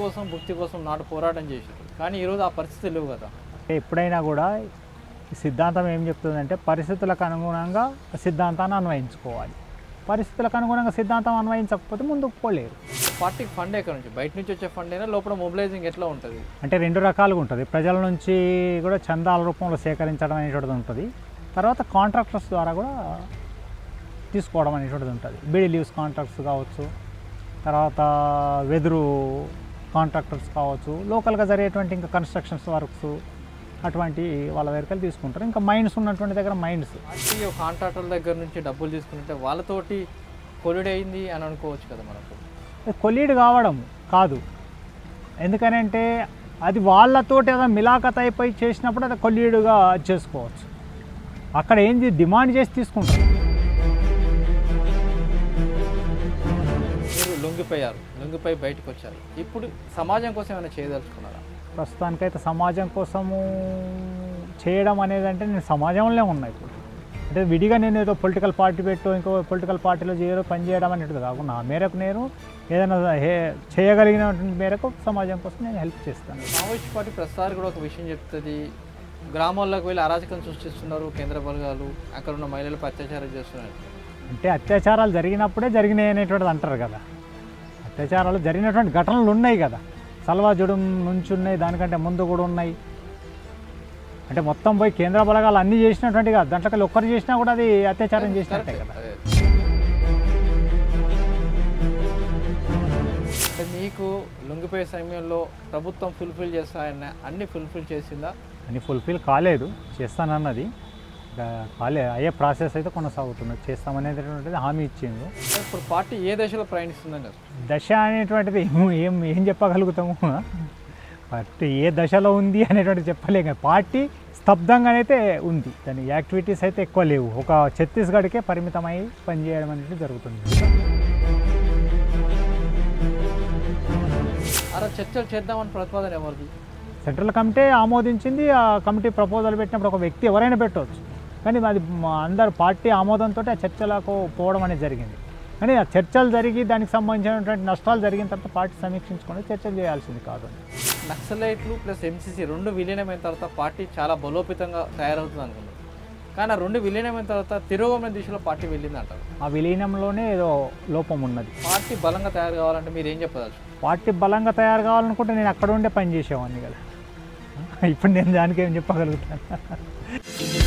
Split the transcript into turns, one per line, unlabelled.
కోసం భుక్తి కోసం నాటు పోరాటం చేశారు కానీ ఈరోజు ఆ పరిస్థితి లేవు కదా
ఎప్పుడైనా కూడా ఈ సిద్ధాంతం ఏం చెప్తుందంటే పరిస్థితులకు అనుగుణంగా సిద్ధాంతాన్ని అన్వయించుకోవాలి పరిస్థితులకు అనుగుణంగా సిద్ధాంతం అన్వయించకపోతే ముందుకు పోలేరు
పార్టీకి ఫండ్ ఎక్కడ నుంచి బయట నుంచి వచ్చే ఫండ్ అయినా లోపల మొబిలైజింగ్ ఎట్లా ఉంటుంది
అంటే రెండు రకాలుగా ఉంటుంది ప్రజల నుంచి కూడా చందాల రూపంలో సేకరించడం అనేటువంటిది ఉంటుంది తర్వాత కాంట్రాక్టర్స్ ద్వారా కూడా తీసుకోవడం అనేటువంటిది ఉంటుంది బీడీ లీవ్స్ కాంట్రాక్ట్స్ కావచ్చు తర్వాత వెదురు కాంట్రాక్టర్స్ కావచ్చు లోకల్గా జరిగేటువంటి ఇంకా కన్స్ట్రక్షన్స్ వర్క్స్ అటువంటి వాళ్ళ దగ్గరికి తీసుకుంటారు ఇంకా మైండ్స్ ఉన్నటువంటి దగ్గర మైండ్స్
పార్టీ కాంట్రాక్టర్ల దగ్గర నుంచి డబ్బులు తీసుకుంటే వాళ్ళతోటి కొలిడ్ అయింది అని అనుకోవచ్చు కదా మనకు
కొలీడ్ కావడం కాదు ఎందుకనంటే అది వాళ్ళతోటి ఏదో మిలాఖత్ అయిపోయి చేసినప్పుడు అది కొలీడుగా చేసుకోవచ్చు అక్కడ ఏంది డిమాండ్ చేసి తీసుకుంటారు
మీరు లొంగిపోయారు లొంగిపోయి బయటకు వచ్చారు ఇప్పుడు సమాజం కోసం ఏమైనా చేయదలుచుకున్నారా
ప్రస్తుతానికైతే సమాజం కోసము చేయడం అనేది అంటే నేను సమాజంలో ఉన్నా ఇప్పుడు అంటే విడిగా నేను ఏదో పొలిటికల్ పార్టీ పెట్టు ఇంకో పొలిటికల్ పార్టీలో చేయడం పని చేయడం అనేది కాకుండా నా మేరకు నేను ఏదైనా హే- చేయగలిగినటువంటి మేరకు సమాజం కోసం నేను హెల్ప్ చేస్తాను
మావోయిస్ట్ పార్టీ ప్రస్తుతానికి కూడా ఒక విషయం చెప్తుంది గ్రామాల్లోకి వెళ్ళి అరాచకం సృష్టిస్తున్నారు కేంద్ర బలగాలు అక్కడ ఉన్న మహిళలపై అత్యాచారం చేస్తున్నారు
అంటే అత్యాచారాలు జరిగినప్పుడే జరిగినాయి అనేటువంటిది అంటారు కదా అత్యాచారాలు జరిగినటువంటి ఘటనలు ఉన్నాయి కదా సల్వాజుడు నుంచి ఉన్నాయి దానికంటే ముందు కూడా ఉన్నాయి అంటే మొత్తం పోయి కేంద్ర బలగాలు అన్నీ చేసినటువంటి కాదు దాంట్లో ఒక్కరు చేసినా కూడా అది అత్యాచారం చేసినట్టే కదా
అదే. అంటే మీకు లొంగిపోయే సమయంలో ప్రభుత్వం ఫుల్ఫిల్ చేస్తాయన్న అన్ని ఫుల్ఫిల్ చేసిందా
అని ఫుల్ఫిల్ కాలేదు చేస్తానన్నది ఇంకా కాలే అయ్యే ప్రాసెస్ అయితే కొనసాగుతున్నది చేస్తామనేటువంటిది హామీ ఇచ్చింది
ఇప్పుడు పార్టీ ఏ దశలో ప్రయాణిస్తుందని కదా
దశ అనేటువంటిది ఏం ఏం ఏం చెప్పగలుగుతాము పార్టీ ఏ దశలో ఉంది అనేటువంటిది చెప్పలేం కదా పార్టీ స్తబ్దంగానైతే ఉంది దాని యాక్టివిటీస్ అయితే ఎక్కువ లేవు ఒక ఛత్తీస్గఢ్కే పరిమితమై పనిచేయడం అనేది జరుగుతుంది
అలా చర్చలు చేద్దామని ప్రతిపాదన ఎవరిది
సెంట్రల్ కమిటీ ఆమోదించింది ఆ కమిటీ ప్రపోజల్ పెట్టినప్పుడు ఒక వ్యక్తి ఎవరైనా పెట్టవచ్చు కానీ అది మా అందరు పార్టీ ఆమోదంతో ఆ చర్చలకు పోవడం అనేది జరిగింది కానీ ఆ చర్చలు జరిగి దానికి సంబంధించినటువంటి నష్టాలు జరిగిన తర్వాత పార్టీ సమీక్షించుకొని చర్చలు చేయాల్సింది కాదు
నక్సలైట్లు ప్లస్ ఎంసీసీ రెండు విలీనమైన తర్వాత పార్టీ చాలా బలోపేతంగా తయారవుతుంది అనుకున్నారు కానీ ఆ రెండు విలీనమైన తర్వాత తిరోగమన దిశలో పార్టీ వెళ్ళింది అంటారు
ఆ విలీనంలోనే ఏదో లోపం ఉన్నది
పార్టీ బలంగా తయారు కావాలంటే మీరు ఏం చెప్పదలుచు
పార్టీ బలంగా తయారు కావాలనుకుంటే నేను అక్కడ ఉండే పని చేసేవాడిని కదా ఇప్పుడు నేను దానికి ఏం చెప్పగలుగుతాను